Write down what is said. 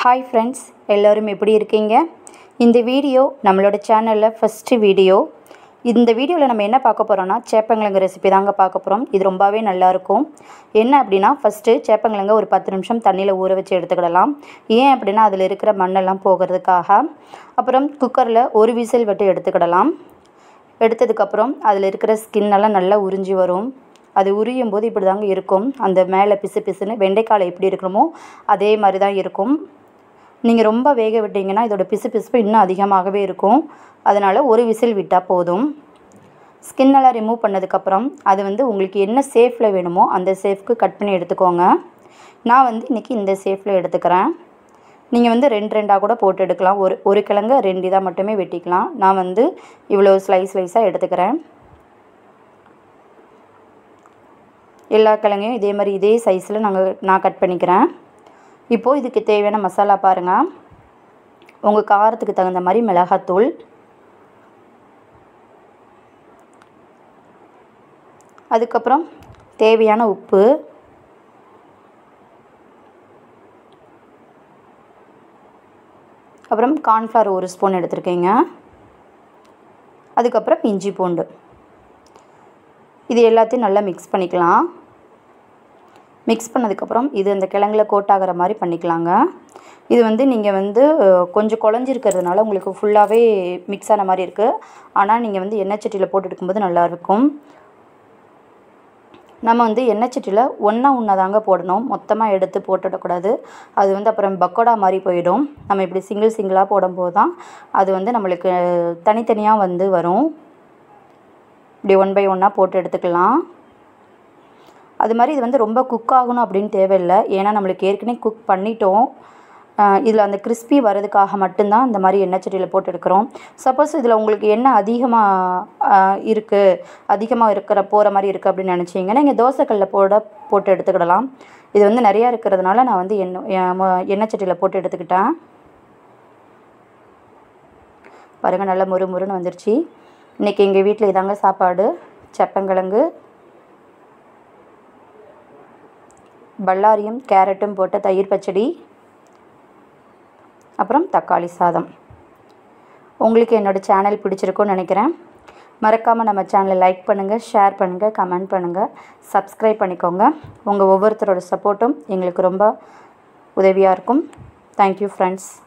hi friends எல்லோரும் எப்படி இருக்கீங்க இந்த வீடியோ நம்மளோட சேனலில் ஃபஸ்ட்டு வீடியோ இந்த வீடியோவில் நம்ம என்ன பார்க்க போகிறோம்னா சேப்பங்கிழங்கு ரெசிபி தாங்க பார்க்க போகிறோம் இது ரொம்பவே நல்லாயிருக்கும் என்ன அப்படின்னா ஃபஸ்ட்டு சேப்பங்கிழங்க ஒரு பத்து நிமிஷம் தண்ணியில் ஊற வச்சு எடுத்துக்கிடலாம் ஏன் அப்படின்னா அதில் இருக்கிற மண்ணெல்லாம் போகிறதுக்காக அப்புறம் குக்கரில் ஒரு விசில் விட்டு எடுத்துக்கிடலாம் எடுத்ததுக்கப்புறம் அதில் இருக்கிற ஸ்கின் எல்லாம் நல்லா உறிஞ்சி வரும் அது உரியும் போது இப்படி தாங்க இருக்கும் அந்த மேலே பிசு பிசுன்னு வெண்டைக்காலை எப்படி இருக்கணுமோ அதே மாதிரி தான் இருக்கும் நீங்கள் ரொம்ப வேக விட்டீங்கன்னா இதோட பிசு பிசுப்பு இன்னும் அதிகமாகவே இருக்கும் அதனால் ஒரு விசில் விட்டால் போதும் ஸ்கின்னெல்லாம் ரிமூவ் பண்ணதுக்கப்புறம் அது வந்து உங்களுக்கு என்ன சேஃபில் வேணுமோ அந்த சேஃப்க்கு கட் பண்ணி எடுத்துக்கோங்க நான் வந்து இன்றைக்கி இந்த சேஃபில் எடுத்துக்கிறேன் நீங்கள் வந்து ரெண்டு ரெண்டாக கூட போட்டு எடுக்கலாம் ஒரு ஒரு கிழங்க ரெண்டு இதாக மட்டுமே வெட்டிக்கலாம் நான் வந்து இவ்வளோ ஸ்லைஸ் ஸ்லைஸாக எடுத்துக்கிறேன் எல்லா கிழங்கையும் இதே மாதிரி இதே சைஸில் நாங்கள் நான் கட் பண்ணிக்கிறேன் இப்போது இதுக்கு தேவையான மசாலா பாருங்கள் உங்கள் காரத்துக்கு தகுந்த மாதிரி மிளகாத்தூள் அதுக்கப்புறம் தேவையான உப்பு அப்புறம் கார்ன்ஃப்ளவர் ஒரு ஸ்பூன் எடுத்திருக்கேங்க அதுக்கப்புறம் இஞ்சி பூண்டு இது எல்லாத்தையும் நல்லா மிக்ஸ் பண்ணிக்கலாம் மிக்ஸ் பண்ணதுக்கப்புறம் இது அந்த கிழங்குல கோட் ஆகிற மாதிரி பண்ணிக்கலாங்க இது வந்து நீங்கள் வந்து கொஞ்சம் குழஞ்சிருக்கிறதுனால உங்களுக்கு ஃபுல்லாகவே மிக்ஸ் ஆன மாதிரி இருக்குது ஆனால் நீங்கள் வந்து எண்ணெய் சட்டியில் போட்டு எடுக்கும்போது நல்லாயிருக்கும் நம்ம வந்து எண்ணெய் சட்டியில் ஒன்றா ஒன்றா தாங்க போடணும் மொத்தமாக எடுத்து போட்டுடக்கூடாது அது வந்து அப்புறம் பக்கோடா மாதிரி போயிடும் நம்ம இப்படி சிங்கிள் சிங்கிளாக போடும்போது தான் அது வந்து நம்மளுக்கு தனித்தனியாக வந்து வரும் இப்படி ஒன் பை ஒன்னாக போட்டு எடுத்துக்கலாம் அது மாதிரி இது வந்து ரொம்ப குக் ஆகணும் அப்படின்னு தேவையில்லை ஏன்னா நம்மளுக்கு ஏற்கனவே குக் பண்ணிட்டோம் இதில் அந்த கிறிஸ்பி வரதுக்காக மட்டும்தான் இந்த மாதிரி எண்ணெய் சட்டியில் போட்டு எடுக்கிறோம் சப்போஸ் இதில் உங்களுக்கு எண்ணெய் அதிகமாக இருக்குது அதிகமாக இருக்கிற போகிற மாதிரி இருக்குது அப்படின்னு நினச்சிங்கன்னா நீங்கள் தோசைக்கல்லில் போட போட்டு எடுத்துக்கிடலாம் இது வந்து நிறையா இருக்கிறதுனால நான் வந்து எண்ணெய் எண்ணெய் சட்டியில் போட்டு எடுத்துக்கிட்டேன் பாருங்கள் நல்லா முறு முறுன்னு வந்துருச்சு இன்றைக்கி எங்கள் வீட்டில் இதாங்க சாப்பாடு செப்பங்கிழங்கு பல்லாரியும் கேரட்டும் போட்ட தயிர் பச்சடி அப்புறம் தக்காளி சாதம் உங்களுக்கு என்னோடய சேனல் பிடிச்சிருக்குன்னு நினைக்கிறேன் மறக்காமல் நம்ம சேனலை லைக் பண்ணுங்கள் ஷேர் பண்ணுங்கள் கமெண்ட் பண்ணுங்கள் சப்ஸ்கிரைப் பண்ணிக்கோங்க உங்கள் ஒவ்வொருத்தரோட சப்போர்ட்டும் எங்களுக்கு ரொம்ப உதவியாக இருக்கும் தேங்க்யூ ஃப்ரெண்ட்ஸ்